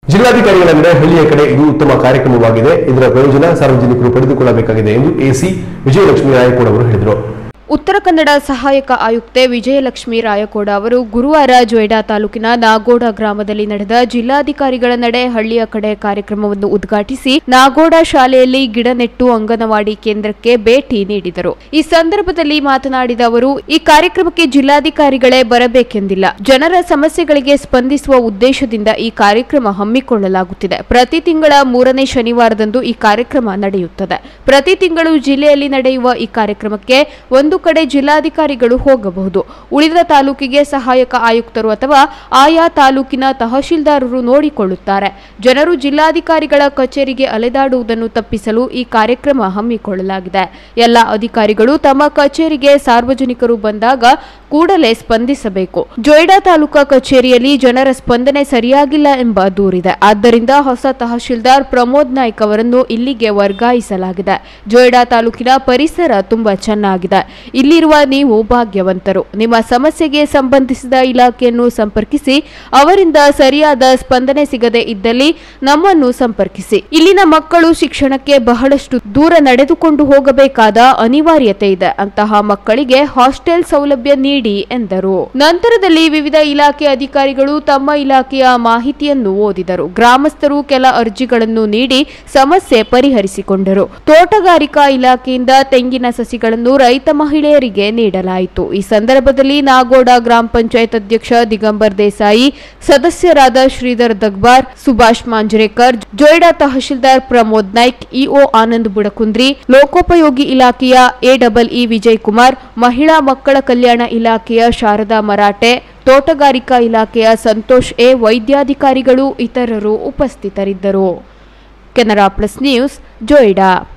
ಜಿಲ್ಲಾಧಿಕಾರಿಗಳ ನಡೆ ಹಳ್ಳಿಯ ಕಡೆ ಇದು ಉತ್ತಮ ಕಾರ್ಯಕ್ರಮವಾಗಿದೆ ಇದರ ಪ್ರಯೋಜನ ಸಾರ್ವಜನಿಕರು ಪಡೆದುಕೊಳ್ಳಬೇಕಾಗಿದೆ ಎಂದು ಎಸಿ ವಿಜಯಲಕ್ಷ್ಮಿ ರಾಯಕೋಡ್ ಅವರು ಹೇಳಿದರು ಉತ್ತರ ಕನ್ನಡ ಸಹಾಯಕ ಆಯುಕ್ತೆ ವಿಜಯಲಕ್ಷ್ಮಿ ರಾಯಕೋಡ ಅವರು ಗುರುವಾರ ಜೊಯ್ಡಾ ತಾಲೂಕಿನ ನಾಗೋಡ ಗ್ರಾಮದಲ್ಲಿ ನಡೆದ ಜಿಲ್ಲಾಧಿಕಾರಿಗಳ ನಡೆ ಹಳ್ಳಿಯ ಕಡೆ ಕಾರ್ಯಕ್ರಮವನ್ನು ಉದ್ಘಾಟಿಸಿ ನಾಗೋಡ ಶಾಲೆಯಲ್ಲಿ ಗಿಡ ನೆಟ್ಟು ಅಂಗನವಾಡಿ ಕೇಂದ್ರಕ್ಕೆ ಭೇಟಿ ನೀಡಿದರು ಈ ಸಂದರ್ಭದಲ್ಲಿ ಮಾತನಾಡಿದ ಅವರು ಈ ಕಾರ್ಯಕ್ರಮಕ್ಕೆ ಜಿಲ್ಲಾಧಿಕಾರಿಗಳೇ ಬರಬೇಕೆಂದಿಲ್ಲ ಜನರ ಸಮಸ್ಯೆಗಳಿಗೆ ಸ್ಪಂದಿಸುವ ಉದ್ದೇಶದಿಂದ ಈ ಕಾರ್ಯಕ್ರಮ ಹಮ್ಮಿಕೊಳ್ಳಲಾಗುತ್ತಿದೆ ಪ್ರತಿ ತಿಂಗಳ ಮೂರನೇ ಶನಿವಾರದಂದು ಈ ಕಾರ್ಯಕ್ರಮ ನಡೆಯುತ್ತದೆ ಪ್ರತಿ ತಿಂಗಳು ಜಿಲ್ಲೆಯಲ್ಲಿ ನಡೆಯುವ ಈ ಕಾರ್ಯಕ್ರಮಕ್ಕೆ ಒಂದು ಕಡೆ ಜಿಲ್ಲಾಧಿಕಾರಿಗಳು ಹೋಗಬಹುದು ಉಳಿದ ತಾಲೂಕಿಗೆ ಸಹಾಯಕ ಆಯುಕ್ತರು ಅಥವಾ ಆಯಾ ತಾಲೂಕಿನ ತಹಶೀಲ್ದಾರರು ನೋಡಿಕೊಳ್ಳುತ್ತಾರೆ ಜನರು ಜಿಲ್ಲಾಧಿಕಾರಿಗಳ ಕಚೇರಿಗೆ ಅಲೆದಾಡುವುದನ್ನು ತಪ್ಪಿಸಲು ಈ ಕಾರ್ಯಕ್ರಮ ಹಮ್ಮಿಕೊಳ್ಳಲಾಗಿದೆ ಎಲ್ಲ ಅಧಿಕಾರಿಗಳು ತಮ್ಮ ಕಚೇರಿಗೆ ಸಾರ್ವಜನಿಕರು ಬಂದಾಗ ಕೂಡಲೇ ಸ್ಪಂದಿಸಬೇಕು ಜೊಯ್ಡಾ ತಾಲೂಕಾ ಕಚೇರಿಯಲ್ಲಿ ಜನರ ಸ್ಪಂದನೆ ಸರಿಯಾಗಿಲ್ಲ ಎಂಬ ದೂರಿದೆ ಆದ್ದರಿಂದ ಹೊಸ ತಹಶೀಲ್ದಾರ್ ಪ್ರಮೋದ್ ನಾಯ್ಕ್ ಅವರನ್ನು ಇಲ್ಲಿಗೆ ವರ್ಗಾಯಿಸಲಾಗಿದೆ ಜೊಯ್ಡಾ ತಾಲೂಕಿನ ಪರಿಸರ ತುಂಬಾ ಚೆನ್ನಾಗಿದೆ ಇಲ್ಲಿರುವ ನೀವು ಭಾಗ್ಯವಂತರು ನಿಮ್ಮ ಸಮಸ್ಯೆಗೆ ಸಂಬಂಧಿಸಿದ ಇಲಾಖೆಯನ್ನು ಸಂಪರ್ಕಿಸಿ ಅವರಿಂದ ಸರಿಯಾದ ಸ್ಪಂದನೆ ಸಿಗದೆ ಇದ್ದಲ್ಲಿ ನಮ್ಮನ್ನು ಸಂಪರ್ಕಿಸಿ ಇಲ್ಲಿನ ಮಕ್ಕಳು ಶಿಕ್ಷಣಕ್ಕೆ ಬಹಳಷ್ಟು ದೂರ ನಡೆದುಕೊಂಡು ಹೋಗಬೇಕಾದ ಅನಿವಾರ್ಯತೆ ಇದೆ ಅಂತಹ ಮಕ್ಕಳಿಗೆ ಹಾಸ್ಟೆಲ್ ಸೌಲಭ್ಯ ನೀಡಿ ಎಂದರು ನಂತರದಲ್ಲಿ ವಿವಿಧ ಇಲಾಖೆ ಅಧಿಕಾರಿಗಳು ತಮ್ಮ ಇಲಾಖೆಯ ಮಾಹಿತಿಯನ್ನು ಓದಿದರು ಗ್ರಾಮಸ್ಥರು ಕೆಲ ಅರ್ಜಿಗಳನ್ನು ನೀಡಿ ಸಮಸ್ಯೆ ಪರಿಹರಿಸಿಕೊಂಡರು ತೋಟಗಾರಿಕಾ ಇಲಾಖೆಯಿಂದ ತೆಂಗಿನ ಸಸಿಗಳನ್ನು ರೈತ ಮಹಿಳೆಯರಿಗೆ ನೀಡಲಾಯಿತು ಈ ಸಂದರ್ಭದಲ್ಲಿ ನಾಗೋಡ ಗ್ರಾಮ ಪಂಚಾಯತ್ ಅಧ್ಯಕ್ಷ ದಿಗಂಬರ್ ದೇಸಾಯಿ ಸದಸ್ಯರಾದ ಶ್ರೀಧರ್ ದಗ್ಬಾರ್ ಸುಭಾಷ್ ಮಾಂಜ್ರೇಕರ್ ಜೊಯ್ಡಾ ತಹಶೀಲ್ದಾರ್ ಪ್ರಮೋದ್ ನಾಯ್ಕ್ ಇಒ ಆನಂದ್ ಬುಡಕುಂದ್ರಿ ಲೋಕೋಪಯೋಗಿ ಇಲಾಖೆಯ ಎಡಬಲ್ ಇ ವಿಜಯ್ ಕುಮಾರ್ ಮಹಿಳಾ ಮಕ್ಕಳ ಕಲ್ಯಾಣ ಇಲಾಖೆಯ ಶಾರದಾ ಮರಾಠೆ ತೋಟಗಾರಿಕಾ ಇಲಾಖೆಯ ಸಂತೋಷ್ ಎ ವೈದ್ಯಾಧಿಕಾರಿಗಳು ಇತರರು ಉಪಸ್ಥಿತರಿದ್ದರು ಕೆನರಾ ಪ್ಲಸ್ ನ್ಯೂಸ್ ಜೊಯ್ಡಾ